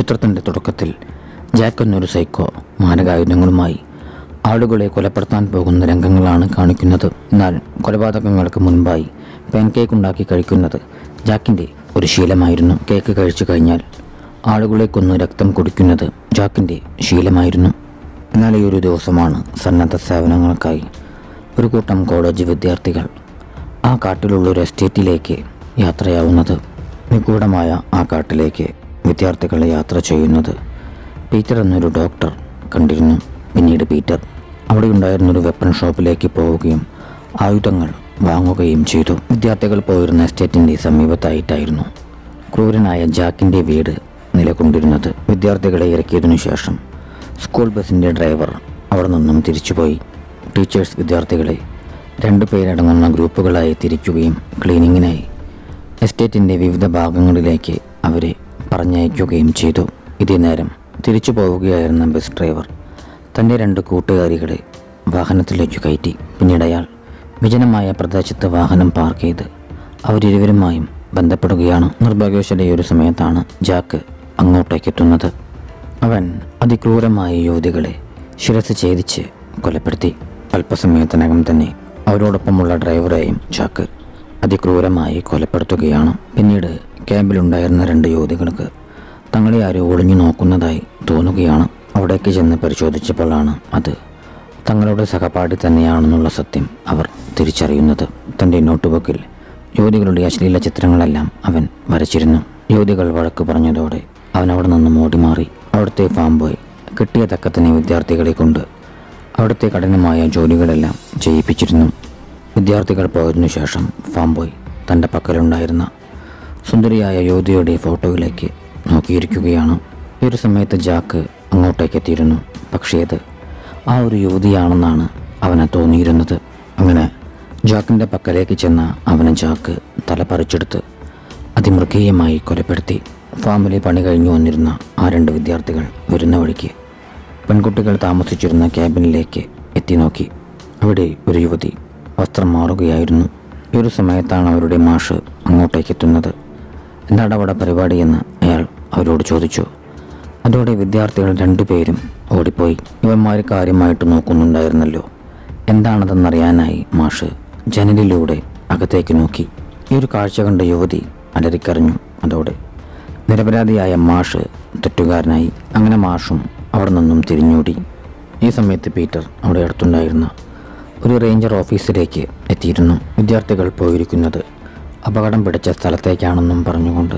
ചിത്രത്തിൻ്റെ തുടക്കത്തിൽ ജാക്ക് എന്നൊരു സൈക്കോ മാരകായുധങ്ങളുമായി ആളുകളെ കൊലപ്പെടുത്താൻ പോകുന്ന രംഗങ്ങളാണ് കാണിക്കുന്നത് എന്നാൽ കൊലപാതകങ്ങൾക്ക് മുൻപായി പാൻകേക്ക് ഉണ്ടാക്കി കഴിക്കുന്നത് ജാക്കിൻ്റെ ഒരു ശീലമായിരുന്നു കേക്ക് കഴിച്ചു കഴിഞ്ഞാൽ ആളുകളെ കൊന്ന് രക്തം കുടിക്കുന്നത് ജാക്കിൻ്റെ ശീലമായിരുന്നു എന്നാൽ ഈ ഒരു ദിവസമാണ് സന്നദ്ധ സേവനങ്ങൾക്കായി ഒരു കൂട്ടം കോളേജ് വിദ്യാർത്ഥികൾ ആ കാട്ടിലുള്ള ഒരു എസ്റ്റേറ്റിലേക്ക് യാത്രയാവുന്നത് നിഗൂഢമായ ആ കാട്ടിലേക്ക് വിദ്യാർത്ഥികൾ യാത്ര ചെയ്യുന്നത് പീറ്റർ എന്നൊരു ഡോക്ടർ കണ്ടിരുന്നു പിന്നീട് പീറ്റർ അവിടെ ഉണ്ടായിരുന്ന ഒരു വെപ്പൺ ഷോപ്പിലേക്ക് പോവുകയും ആയുധങ്ങൾ വാങ്ങുകയും ചെയ്തു വിദ്യാർത്ഥികൾ പോയിരുന്ന എസ്റ്റേറ്റിൻ്റെ സമീപത്തായിട്ടായിരുന്നു ക്രൂരനായ ജാക്കിൻ്റെ വീട് നിലകൊണ്ടിരുന്നത് വിദ്യാർത്ഥികളെ ഇറക്കിയതിനു ശേഷം സ്കൂൾ ബസിൻ്റെ ഡ്രൈവർ അവിടെ നിന്നും തിരിച്ചുപോയി ടീച്ചേഴ്സ് വിദ്യാർത്ഥികളെ രണ്ടു പേരടങ്ങുന്ന ഗ്രൂപ്പുകളായി തിരിക്കുകയും ക്ലീനിങ്ങിനായി എസ്റ്റേറ്റിൻ്റെ വിവിധ ഭാഗങ്ങളിലേക്ക് അവരെ പറഞ്ഞയക്കുകയും ചെയ്തു ഇതേ നേരം തിരിച്ചു പോവുകയായിരുന്ന ബസ് ഡ്രൈവർ തൻ്റെ രണ്ട് കൂട്ടുകാരികളെ വാഹനത്തിലേക്ക് കയറ്റി പിന്നീട് അയാൾ വിജനമായ പ്രദേശത്ത് വാഹനം പാർക്ക് ചെയ്ത് അവരിരുവരുമായും ബന്ധപ്പെടുകയാണ് നിർഭാഗ്യവശാല ഈ ഒരു സമയത്താണ് ജാക്ക് അങ്ങോട്ടേക്ക് എത്തുന്നത് അവൻ അതിക്രൂരമായ യുവതികളെ ശിരസ് ഛേദിച്ച് കൊലപ്പെടുത്തി അല്പസമയത്തിനകം തന്നെ അവരോടൊപ്പമുള്ള ഡ്രൈവറെയും ചാക്ക് അതിക്രൂരമായി കൊലപ്പെടുത്തുകയാണ് പിന്നീട് ക്യാബിലുണ്ടായിരുന്ന രണ്ട് യുവതികൾക്ക് തങ്ങളെ ആരോ ഒളിഞ്ഞു നോക്കുന്നതായി തോന്നുകയാണ് അവിടേക്ക് ചെന്ന് പരിശോധിച്ചപ്പോഴാണ് അത് തങ്ങളുടെ സഹപാഠി തന്നെയാണെന്നുള്ള സത്യം അവർ തിരിച്ചറിയുന്നത് തൻ്റെ നോട്ട്ബുക്കിൽ യുവതികളുടെ അശ്ലീല ചിത്രങ്ങളെല്ലാം അവൻ വരച്ചിരുന്നു യുവതികൾ വഴക്ക് പറഞ്ഞതോടെ അവൻ അവിടെ നിന്നും ഓടി മാറി അവിടുത്തെ ഫാം ബോയ് കിട്ടിയ തക്കത്തിന് വിദ്യാർത്ഥികളെ കൊണ്ട് അവിടുത്തെ കഠിനമായ ജോലികളെല്ലാം ചെയ്യിപ്പിച്ചിരുന്നു വിദ്യാർത്ഥികൾ പോയതിനു ശേഷം ഫാം ബോയ് തൻ്റെ പക്കലുണ്ടായിരുന്ന സുന്ദരിയായ യുവതിയുടെ ഫോട്ടോയിലേക്ക് നോക്കിയിരിക്കുകയാണ് ഈ ഒരു സമയത്ത് ജാക്ക് അങ്ങോട്ടേക്ക് എത്തിയിരുന്നു പക്ഷേ അത് ആ ഒരു യുവതിയാണെന്നാണ് അവന് തോന്നിയിരുന്നത് അങ്ങനെ ജാക്കിൻ്റെ പക്കലേക്ക് ചെന്ന അവനെ ജാക്ക് തല പറിച്ചെടുത്ത് അതിമൃഗീയമായി കൊലപ്പെടുത്തി ഫാമിലെ പണി കഴിഞ്ഞു വന്നിരുന്ന ആ രണ്ട് വിദ്യാർത്ഥികൾ വരുന്ന വഴിക്ക് പെൺകുട്ടികൾ താമസിച്ചിരുന്ന ക്യാബിനിലേക്ക് എത്തി നോക്കി അവിടെ ഒരു യുവതി വസ്ത്രം മാറുകയായിരുന്നു ഈ ഒരു സമയത്താണ് അവരുടെ മാഷ് അങ്ങോട്ടേക്ക് എത്തുന്നത് എന്താണ് അവിടെ പരിപാടിയെന്ന് അയാൾ അവരോട് ചോദിച്ചു അതോടെ വിദ്യാർത്ഥികൾ രണ്ടുപേരും ഓടിപ്പോയി ഇവന്മാർ കാര്യമായിട്ട് നോക്കുന്നുണ്ടായിരുന്നല്ലോ എന്താണതെന്നറിയാനായി മാഷ് ജനലിലൂടെ അകത്തേക്ക് നോക്കി ഈ ഒരു കാഴ്ച കണ്ട യുവതി അലറിക്കറിഞ്ഞു അതോടെ നിരപരാധിയായ മാഷ് തെറ്റുകാരനായി അങ്ങനെ മാഷും അവിടെ നിന്നും തിരിഞ്ഞോടി ഈ സമയത്ത് പീറ്റർ അവിടെ അടുത്തുണ്ടായിരുന്ന ഒരു റേഞ്ചർ ഓഫീസിലേക്ക് എത്തിയിരുന്നു വിദ്യാർത്ഥികൾ പോയിരിക്കുന്നത് അപകടം പിടിച്ച സ്ഥലത്തേക്കാണെന്നും പറഞ്ഞുകൊണ്ട്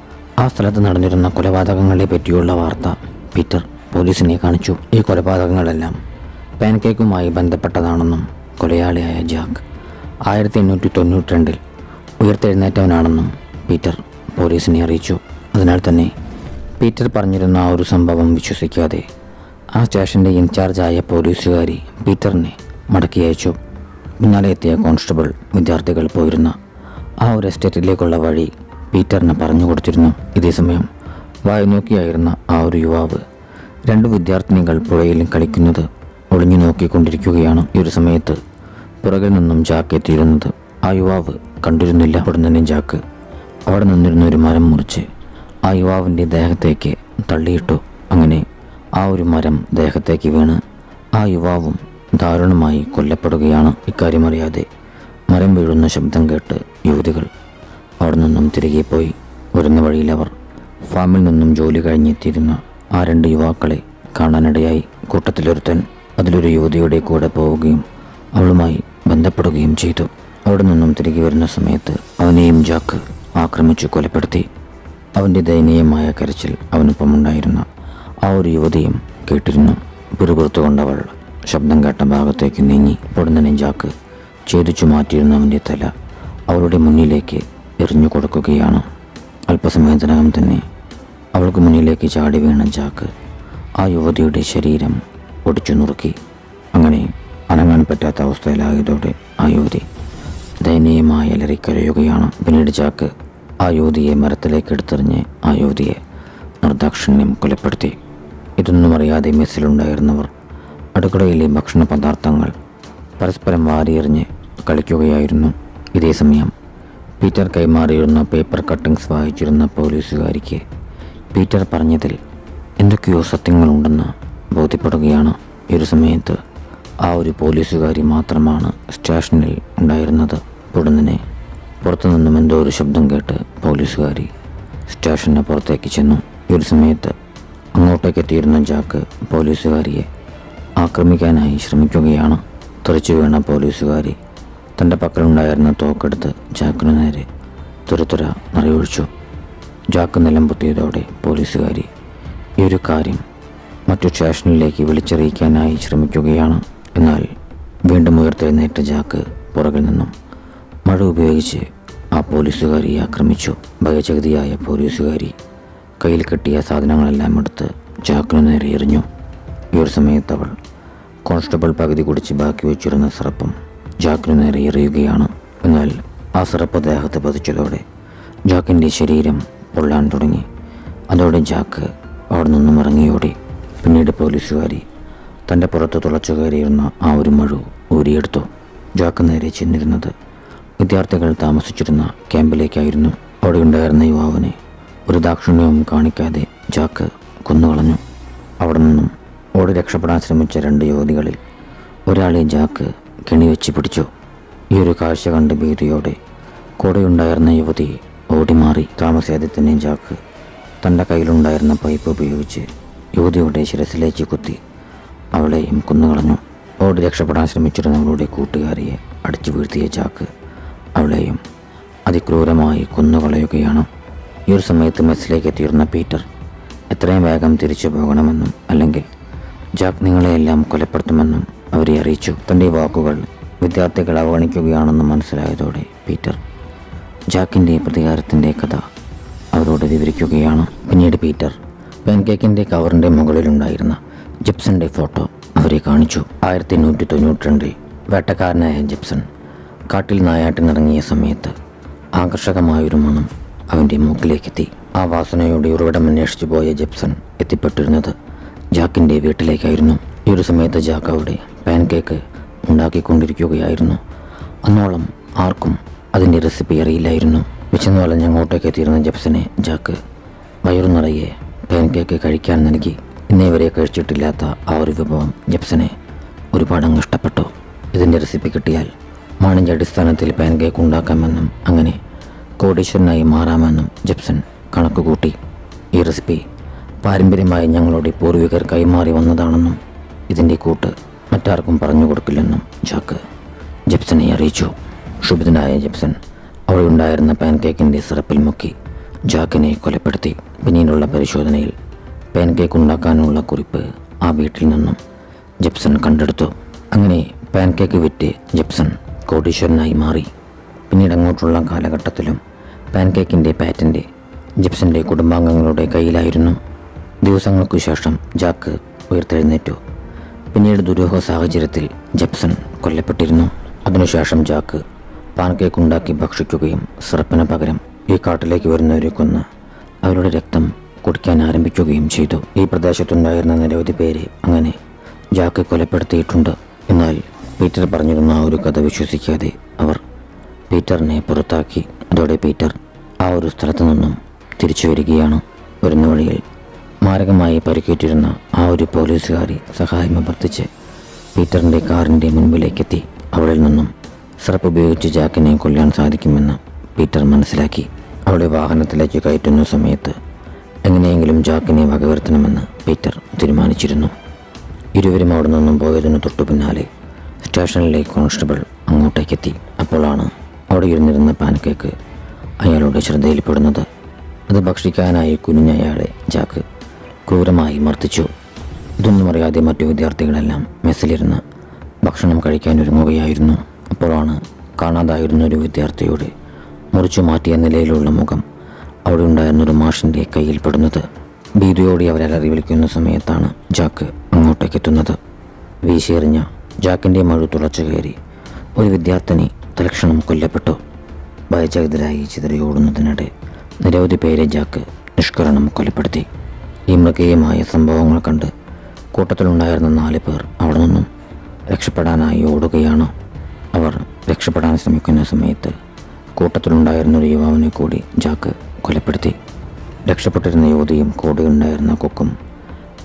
ആ സ്ഥലത്ത് നടന്നിരുന്ന കൊലപാതകങ്ങളെ പറ്റിയുള്ള വാർത്ത പീറ്റർ പോലീസിനെ കാണിച്ചു ഈ കൊലപാതകങ്ങളെല്ലാം പാൻകേക്കുമായി ബന്ധപ്പെട്ടതാണെന്നും കൊലയാളിയായ ജാക്ക് ആയിരത്തി എണ്ണൂറ്റി തൊണ്ണൂറ്റി രണ്ടിൽ ഉയർത്തെഴുന്നേറ്റവനാണെന്നും പീറ്റർ പോലീസിനെ അറിയിച്ചു അതിനാൽ തന്നെ പീറ്റർ പറഞ്ഞിരുന്ന ആ ഒരു സംഭവം വിശ്വസിക്കാതെ ആ സ്റ്റേഷൻ്റെ ഇൻചാർജായ പോലീസുകാരി പീറ്ററിനെ മടക്കി അയച്ചു പിന്നാലെ എത്തിയ കോൺസ്റ്റബിൾ വിദ്യാർത്ഥികൾ പോയിരുന്ന ആ ഒരു എസ്റ്റേറ്റിലേക്കുള്ള വഴി പീറ്ററിന് പറഞ്ഞു കൊടുത്തിരുന്നു ഇതേസമയം വായി നോക്കിയായിരുന്ന ആ ഒരു യുവാവ് രണ്ട് വിദ്യാർത്ഥിനികൾ പുഴയിൽ കളിക്കുന്നത് ഒളിഞ്ഞു നോക്കിക്കൊണ്ടിരിക്കുകയാണ് ഈ ഒരു സമയത്ത് പുറകിൽ നിന്നും ജാക്ക് എത്തിയിരുന്നത് ആ യുവാവ് കണ്ടിരുന്നില്ല ഉടൻ തന്നെ ജാക്ക് അവിടെ നിന്നിരുന്ന ഒരു മരം മുറിച്ച് ആ യുവാവിൻ്റെ ദേഹത്തേക്ക് തള്ളിയിട്ടു അങ്ങനെ ആ ഒരു മരം ദേഹത്തേക്ക് വീണ് ആ യുവാവും ദാരുണമായി കൊല്ലപ്പെടുകയാണ് ഇക്കാര്യം അറിയാതെ മരം വീഴുന്ന ശബ്ദം കേട്ട് യുവതികൾ അവിടെ നിന്നും തിരികെ പോയി വരുന്ന വഴിയിൽ അവർ ഫാമിൽ നിന്നും ജോലി കഴിഞ്ഞെത്തിയിരുന്ന ആ രണ്ട് യുവാക്കളെ കാണാനിടയായി കൂട്ടത്തിലൊരുത്തൻ അതിലൊരു യുവതിയുടെ കൂടെ പോവുകയും അവളുമായി ബന്ധപ്പെടുകയും ചെയ്തു അവിടെ നിന്നും തിരികെ വരുന്ന സമയത്ത് അവനെയും ജാക്ക് ആക്രമിച്ചു കൊലപ്പെടുത്തി അവൻ്റെ ദയനീയമായ കരച്ചിൽ അവനൊപ്പമുണ്ടായിരുന്ന ആ ഒരു യുവതിയും കേട്ടിരുന്നു പിറുപിറുത്തുകൊണ്ടവൾ ശബ്ദം കേട്ട ഭാഗത്തേക്ക് നീങ്ങി ഉടനെ ജാക്ക് ഛേദിച്ചു മാറ്റിയിരുന്ന അവൻ്റെ തല അവളുടെ മുന്നിലേക്ക് എറിഞ്ഞു കൊടുക്കുകയാണ് അല്പസമയത്തിനകം തന്നെ അവൾക്ക് മുന്നിലേക്ക് ചാടി വീണ ജാക്ക് ആ യുവതിയുടെ ശരീരം ഒടിച്ചു നുറുക്കി അങ്ങനെ അനങ്ങാൻ പറ്റാത്ത അവസ്ഥയിലായതോടെ ആ യുവതി ദയനീയമായി അലറിക്കരയുകയാണ് പിന്നീട് ചാക്ക് ആ യുവതിയെ മരത്തിലേക്ക് എടുത്തെറിഞ്ഞ് ആ യുവതിയെ നിർദാക്ഷിണ്യം കൊലപ്പെടുത്തി ഇതൊന്നും അറിയാതെ മെസ്സിലുണ്ടായിരുന്നവർ അടുക്കളയിലെ ഭക്ഷണ പദാർത്ഥങ്ങൾ പരസ്പരം വാരിയെറിഞ്ഞ് കളിക്കുകയായിരുന്നു ഇതേ സമയം പീറ്റർ കൈമാറിയിരുന്ന പേപ്പർ കട്ടിങ്സ് വായിച്ചിരുന്ന പോലീസുകാരിക്ക് പീറ്റർ പറഞ്ഞതിൽ എന്തൊക്കെയോ സത്യങ്ങളുണ്ടെന്ന് ബോധ്യപ്പെടുകയാണ് ഈ ഒരു സമയത്ത് ആ ഒരു പോലീസുകാരി മാത്രമാണ് സ്റ്റേഷനിൽ ഉണ്ടായിരുന്നത് പൊടുന്നനെ പുറത്തുനിന്നും എന്തോ ഒരു ശബ്ദം കേട്ട് പോലീസുകാരി സ്റ്റേഷന് പുറത്തേക്ക് ചെന്നു ഈ ഒരു സമയത്ത് അങ്ങോട്ടേക്ക് എത്തിയിരുന്ന ജാക്ക് പോലീസുകാരിയെ ആക്രമിക്കാനായി ശ്രമിക്കുകയാണ് തെറിച്ചു വീണ പോലീസുകാരി തൻ്റെ പക്കലുണ്ടായിരുന്ന തോക്കെടുത്ത് ജാക്കിനു നേരെ തുരത്തുര നിറയൊഴിച്ചു ജാക്ക് നിലം പൊത്തിയതോടെ പോലീസുകാരി ഈ ഒരു കാര്യം മറ്റു സ്റ്റേഷനിലേക്ക് വിളിച്ചറിയിക്കാനായി ശ്രമിക്കുകയാണ് എന്നാൽ വീണ്ടും ഉയർത്തെഴുന്നേറ്റ ജാക്ക് പുറകിൽ നിന്നും മഴ ഉപയോഗിച്ച് ആ പോലീസുകാരിയെ ആക്രമിച്ചു ഭയചകിതിയായ പോലീസുകാരി കയ്യിൽ കെട്ടിയ സാധനങ്ങളെല്ലാം എടുത്ത് ജാക്കിനു നേരെ എറിഞ്ഞു ഈ ഒരു സമയത്ത് അവൾ കോൺസ്റ്റബിൾ പകുതി കുടിച്ച് ബാക്കി വെച്ചിരുന്ന സിറപ്പും ജാക്കിനു നേരെ എറിയുകയാണ് എന്നാൽ ആ സിറപ്പ് ദേഹത്ത് പതിച്ചതോടെ ജാക്കിൻ്റെ ശരീരം പൊള്ളാൻ തുടങ്ങി അതോടെ ജാക്ക് അവിടെ നിന്നും ഇറങ്ങിയോടി പിന്നീട് പോലീസുകാരി തൻ്റെ പുറത്ത് തുളച്ചു കയറിയിരുന്ന ആ ഒരു മഴു ഊരിയെടുത്തു ജാക്ക് നേരെ ചെന്നിരുന്നത് വിദ്യാർത്ഥികൾ താമസിച്ചിരുന്ന ക്യാമ്പിലേക്കായിരുന്നു അവിടെ ഉണ്ടായിരുന്ന യുവാവിനെ ഒരു ദാക്ഷിണ്യവും കാണിക്കാതെ ജാക്ക് കൊന്നുകളഞ്ഞു അവിടെ നിന്നും ഓടി രക്ഷപ്പെടാൻ ശ്രമിച്ച രണ്ട് യുവതികളിൽ ഒരാളെ ജാക്ക് കെണിവെച്ച് പിടിച്ചു ഈ ഒരു കാഴ്ച കണ്ട് ഭീതിയോടെ കൂടെയുണ്ടായിരുന്ന യുവതി ഓടിമാറി താമസിയാതെ തന്നെ ജാക്ക് തൻ്റെ കയ്യിലുണ്ടായിരുന്ന പൈപ്പ് ഉപയോഗിച്ച് യുവതിയുടെ ശിരസിലേക്ക് കുത്തി അവളെയും കൊന്നുകളഞ്ഞു ഓടി രക്ഷപ്പെടാൻ ശ്രമിച്ചിരുന്ന അവളുടെ കൂട്ടുകാരിയെ അടിച്ചു വീഴ്ത്തിയ ജാക്ക് അവളെയും അതിക്രൂരമായി കൊന്നുകളയുകയാണ് ഈ ഒരു സമയത്ത് മെസ്സിലേക്ക് എത്തിയിരുന്ന പീറ്റർ എത്രയും വേഗം തിരിച്ചു പോകണമെന്നും അല്ലെങ്കിൽ ജാക്ക് നിങ്ങളെയെല്ലാം കൊലപ്പെടുത്തുമെന്നും അവരെ അറിയിച്ചു തൻ്റെ ഈ വാക്കുകൾ വിദ്യാർത്ഥികൾ അവഗണിക്കുകയാണെന്ന് മനസ്സിലായതോടെ പീറ്റർ ജാക്കിൻ്റെ പ്രതികാരത്തിൻ്റെ കഥ അവരോട് വിവരിക്കുകയാണ് പിന്നീട് പീറ്റർ പാൻകേക്കിൻ്റെ കവറിൻ്റെ മുകളിലുണ്ടായിരുന്ന ജിപ്സന്റെ ഫോട്ടോ അവരെ കാണിച്ചു ആയിരത്തി എണ്ണൂറ്റി തൊണ്ണൂറ്റി രണ്ടിൽ വേട്ടക്കാരനായ ജിപ്സൺ കാട്ടിൽ നായാട്ടിനിറങ്ങിയ സമയത്ത് ആകർഷകമായൊരു മണം അവൻ്റെ മൂക്കിലേക്കെത്തി ആ വാസനയുടെ ഉറവിടം അന്വേഷിച്ചു പോയ ജിപ്സൺ എത്തിപ്പെട്ടിരുന്നത് ജാക്കിൻ്റെ വീട്ടിലേക്കായിരുന്നു ഈ ഒരു സമയത്ത് ജാക്ക് അവിടെ പാൻകേക്ക് ഉണ്ടാക്കിക്കൊണ്ടിരിക്കുകയായിരുന്നു അന്നോളം ആർക്കും അതിൻ്റെ റെസിപ്പി അറിയില്ലായിരുന്നു വിശന്നു വളഞ്ഞ് അങ്ങോട്ടേക്ക് എത്തിയിരുന്ന ജെപ്സനെ ജാക്ക് വയറു നിറയെ പാൻകേക്ക് കഴിക്കാൻ നൽകി ഇന്നേ വരെ കഴിച്ചിട്ടില്ലാത്ത ആ ഒരു വിഭവം ജെപ്സനെ ഒരുപാട് അങ്ങ് ഇഷ്ടപ്പെട്ടു ഇതിൻ്റെ റെസിപ്പി കിട്ടിയാൽ വാണിജ്യ അടിസ്ഥാനത്തിൽ പാൻകേക്ക് ഉണ്ടാക്കാമെന്നും അങ്ങനെ കോടീശ്വരനായി മാറാമെന്നും ജെപ്സൺ കണക്ക് കൂട്ടി ഈ റെസിപ്പി പാരമ്പര്യമായി ഞങ്ങളുടെ പൂർവികർ കൈമാറി വന്നതാണെന്നും ഇതിൻ്റെ കൂട്ട് മറ്റാർക്കും പറഞ്ഞു കൊടുക്കില്ലെന്നും ജാക്ക് ജെപ്സനെ അറിയിച്ചു ക്ഷുഭിതനായ ജെപ്സൺ അവിടെ ഉണ്ടായിരുന്ന പാൻകേക്കിൻ്റെ സിറപ്പിൽ മുക്കി ജാക്കിനെ കൊലപ്പെടുത്തി പിന്നീടുള്ള പരിശോധനയിൽ പാൻകേക്ക് ഉണ്ടാക്കാനുള്ള കുറിപ്പ് ആ വീട്ടിൽ നിന്നും ജെപ്സൺ കണ്ടെടുത്തു അങ്ങനെ പാൻകേക്ക് വിറ്റ് ജെപ്സൺ കോടീശ്വരനായി മാറി പിന്നീട് അങ്ങോട്ടുള്ള കാലഘട്ടത്തിലും പാൻകേക്കിൻ്റെ പാറ്റൻ്റ് ജിപ്സന്റെ കുടുംബാംഗങ്ങളുടെ കയ്യിലായിരുന്നു ദിവസങ്ങൾക്കു ശേഷം ജാക്ക് ഉയർത്തെഴുന്നേറ്റു പിന്നീട് ദുരൂഹ സാഹചര്യത്തിൽ ജെപ്സൺ കൊല്ലപ്പെട്ടിരുന്നു അതിനുശേഷം ജാക്ക് പാൻകേക്ക് ഉണ്ടാക്കി ഭക്ഷിക്കുകയും സിറപ്പിന് പകരം ഈ കാട്ടിലേക്ക് വരുന്നവരെ കൊന്ന് അവരുടെ രക്തം കുടിക്കാൻ ആരംഭിക്കുകയും ചെയ്തു ഈ പ്രദേശത്തുണ്ടായിരുന്ന നിരവധി പേരെ അങ്ങനെ ജാക്ക് കൊലപ്പെടുത്തിയിട്ടുണ്ട് എന്നാൽ പീറ്റർ പറഞ്ഞിരുന്ന ആ ഒരു കഥ വിശ്വസിക്കാതെ അവർ പീറ്ററിനെ പുറത്താക്കി അതോടെ പീറ്റർ ആ ഒരു സ്ഥലത്തു നിന്നും തിരിച്ചു വരികയാണ് വരുന്ന വഴിയിൽ മാരകമായി പരിക്കേറ്റിരുന്ന ആ ഒരു പോലീസുകാരി സഹായം അഭ്യർത്ഥിച്ച് പീറ്ററിൻ്റെ കാറിൻ്റെ മുൻപിലേക്കെത്തി അവളിൽ നിന്നും സിറപ്പ് ഉപയോഗിച്ച് ജാക്കിനെ കൊല്ലാൻ സാധിക്കുമെന്ന് പീറ്റർ മനസ്സിലാക്കി അവളെ വാഹനത്തിലേക്ക് കയറ്റുന്ന സമയത്ത് എങ്ങനെയെങ്കിലും ജാക്കിനെ വകവരുത്തണമെന്ന് പീറ്റർ തീരുമാനിച്ചിരുന്നു ഇരുവരും അവിടെ നിന്നും പോയതിനു തൊട്ടു പിന്നാലെ സ്റ്റേഷനിലെ കോൺസ്റ്റബിൾ അങ്ങോട്ടേക്കെത്തി അപ്പോഴാണ് അവിടെ ഇരുന്നിരുന്ന പാൻകേക്ക് അയാളുടെ ശ്രദ്ധയിൽപ്പെടുന്നത് അത് ഭക്ഷിക്കാനായി കുനിഞ്ഞ അയാളെ ജാക്ക് ക്രൂരമായി മർദ്ദിച്ചു ഇതൊന്നും അറിയാതെ മറ്റു വിദ്യാർത്ഥികളെല്ലാം മെസ്സിലിരുന്ന് ഭക്ഷണം കഴിക്കാൻ ഒരുങ്ങുകയായിരുന്നു അപ്പോഴാണ് കാണാതായിരുന്ന ഒരു വിദ്യാർത്ഥിയുടെ മുറിച്ചു മാറ്റിയ നിലയിലുള്ള മുഖം അവിടെ ഉണ്ടായിരുന്ന ഒരു മാഷിൻ്റെ കയ്യിൽപ്പെടുന്നത് ഭീതിയോടെ അവരെ അലറി വിളിക്കുന്ന സമയത്താണ് ജാക്ക് അങ്ങോട്ടേക്ക് എത്തുന്നത് വീശിയെറിഞ്ഞ ജാക്കിൻ്റെ മഴു തുളച്ചു കയറി ഒരു വിദ്യാർത്ഥിനി തൽക്ഷണം കൊല്ലപ്പെട്ടു ഭയചകിതരായി ചിതറിയോടുന്നതിനിടെ നിരവധി പേരെ ജാക്ക് നിഷ്കരണം കൊലപ്പെടുത്തി ഈ മൃഗീയമായ സംഭവങ്ങൾ കണ്ട് കൂട്ടത്തിലുണ്ടായിരുന്ന നാല് പേർ അവിടെ നിന്നും രക്ഷപ്പെടാനായി ഓടുകയാണ് അവർ രക്ഷപ്പെടാൻ ശ്രമിക്കുന്ന സമയത്ത് കൂട്ടത്തിലുണ്ടായിരുന്ന ഒരു യുവാവിനെ കൂടി ജാക്ക് കൊലപ്പെടുത്തി രക്ഷപ്പെട്ടിരുന്ന യുവതിയും കൂടെയുണ്ടായിരുന്ന കൊക്കും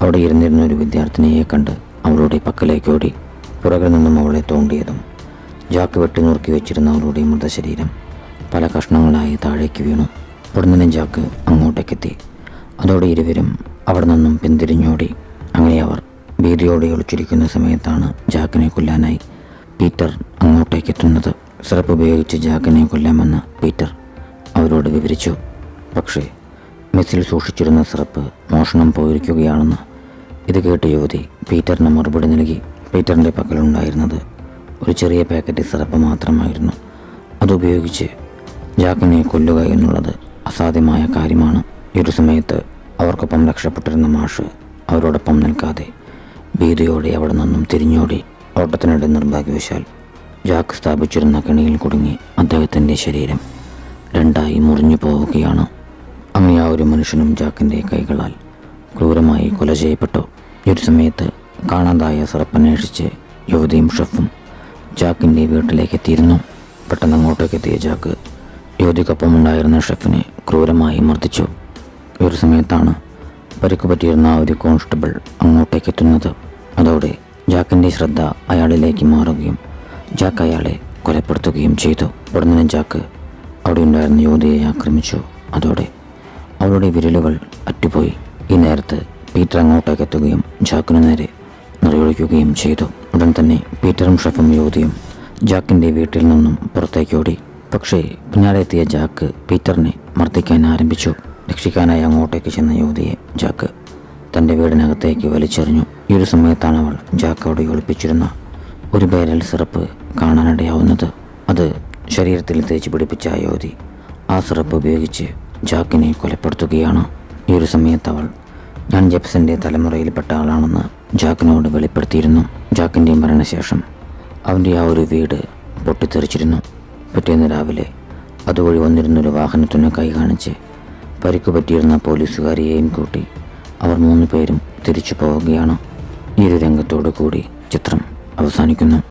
അവിടെ ഇരുന്നിരുന്ന ഒരു വിദ്യാർത്ഥിനിയെ കണ്ട് അവളുടെ പക്കലേക്ക് ഓടി പുറകിൽ നിന്നും അവളെ തോണ്ടിയതും ജാക്ക് വെട്ടി നുറുക്കി വെച്ചിരുന്ന അവളുടെ മൃതശരീരം പല കഷ്ണങ്ങളായി താഴേക്ക് വീണു ഉടനെ ജാക്ക് അങ്ങോട്ടേക്കെത്തി അതോടെ ഇരുവരും അവിടെ നിന്നും പിന്തിരിഞ്ഞോടി അങ്ങനെ അവർ ഭീതിയോടെ ഒളിച്ചിരിക്കുന്ന സമയത്താണ് ജാക്കിനെ കൊല്ലാനായി പീറ്റർ അങ്ങോട്ടേക്ക് എത്തുന്നത് സിറപ്പ് ഉപയോഗിച്ച് ജാക്കിനെ കൊല്ലാമെന്ന് പീറ്റർ അവരോട് വിവരിച്ചു പക്ഷേ മെസ്സിൽ സൂക്ഷിച്ചിരുന്ന സിറപ്പ് മോഷണം പോയിരിക്കുകയാണെന്ന് ഇത് കേട്ട് യുവതി പീറ്ററിന് മറുപടി നൽകി പീറ്ററിൻ്റെ പക്കലുണ്ടായിരുന്നത് ഒരു ചെറിയ പാക്കറ്റ് സിറപ്പ് മാത്രമായിരുന്നു അതുപയോഗിച്ച് ജാക്കിനെ കൊല്ലുക എന്നുള്ളത് അസാധ്യമായ കാര്യമാണ് ഈ ഒരു സമയത്ത് അവർക്കൊപ്പം രക്ഷപ്പെട്ടിരുന്ന മാഷ് അവരോടൊപ്പം നിൽക്കാതെ ഭീതിയോടെ അവിടെ നിന്നും തിരിഞ്ഞോടി ഓട്ടത്തിനിടെ നിർഭാഗ്യവശാൽ ജാക്ക് സ്ഥാപിച്ചിരുന്ന കെണിയിൽ കുടുങ്ങി അദ്ദേഹത്തിൻ്റെ ശരീരം രണ്ടായി മുറിഞ്ഞു പോവുകയാണ് അങ്ങനെ ആ ഒരു മനുഷ്യനും ജാക്കിൻ്റെ കൈകളാൽ ക്രൂരമായി കൊല ചെയ്യപ്പെട്ടു ഈ ഒരു സമയത്ത് കാണാതായ സിറപ്പന്വേഷിച്ച് യുവതിയും ഷെഫും ജാക്കിൻ്റെ വീട്ടിലേക്ക് എത്തിയിരുന്നു പെട്ടെന്ന് അങ്ങോട്ടേക്ക് എത്തിയ ജാക്ക് യുവതിക്കൊപ്പം ഉണ്ടായിരുന്ന ഷെഫിനെ ക്രൂരമായി മർദ്ദിച്ചു ഈ ഒരു സമയത്താണ് പരിക്ക് പറ്റിയിരുന്ന ആ ഒരു കോൺസ്റ്റബിൾ അങ്ങോട്ടേക്ക് എത്തുന്നത് അതോടെ ജാക്കിൻ്റെ ശ്രദ്ധ അയാളിലേക്ക് മാറുകയും ജാക്ക് അയാളെ കൊലപ്പെടുത്തുകയും ചെയ്തു ഉടനെ ജാക്ക് അവിടെ ഉണ്ടായിരുന്ന യുവതിയെ ആക്രമിച്ചു അതോടെ അവളുടെ വിരലുകൾ അറ്റുപോയി ഈ നേരത്ത് പീറ്റർ അങ്ങോട്ടേക്ക് എത്തുകയും ജാക്കിനു നേരെ നിറയൊഴിക്കുകയും ചെയ്തു ഉടൻ തന്നെ പീറ്ററും ഷെഫും യുവതിയും ജാക്കിൻ്റെ വീട്ടിൽ നിന്നും പുറത്തേക്ക് ഓടി പക്ഷേ പിന്നാലെ എത്തിയ ജാക്ക് പീറ്ററിനെ മർദ്ദിക്കാൻ ആരംഭിച്ചു രക്ഷിക്കാനായി അങ്ങോട്ടേക്ക് ചെന്ന യുവതിയെ ജാക്ക് തൻ്റെ വീടിനകത്തേക്ക് വലിച്ചെറിഞ്ഞു ഈ ഒരു സമയത്താണ് അവൾ ജാക്ക് അവിടെ ഒളിപ്പിച്ചിരുന്ന ഒരു ബേരൽ സിറപ്പ് കാണാനിടയാവുന്നത് അത് ശരീരത്തിൽ തേച്ച് പിടിപ്പിച്ച ആ യുവതി ആ സിറപ്പ് ഉപയോഗിച്ച് ജാക്കിനെ കൊലപ്പെടുത്തുകയാണ് ഈ ഒരു സമയത്ത് അവൾ ഞാൻ ജെപ്സന്റെ തലമുറയിൽപ്പെട്ട ആളാണെന്ന് ജാക്കിനോട് വെളിപ്പെടുത്തിയിരുന്നു ജാക്കിൻ്റെ മരണശേഷം അവൻ്റെ ആ ഒരു വീട് പൊട്ടിത്തെറിച്ചിരുന്നു പിറ്റേന്ന് രാവിലെ അതുവഴി വന്നിരുന്നൊരു വാഹനത്തിന് കൈ കാണിച്ച് പരിക്ക് പറ്റിയിരുന്ന പോലീസുകാരിയെയും കൂട്ടി അവർ മൂന്ന് പേരും തിരിച്ചു പോവുകയാണ് ഈ ഒരു രംഗത്തോടു കൂടി ചിത്രം അവസാനിക്കുന്നു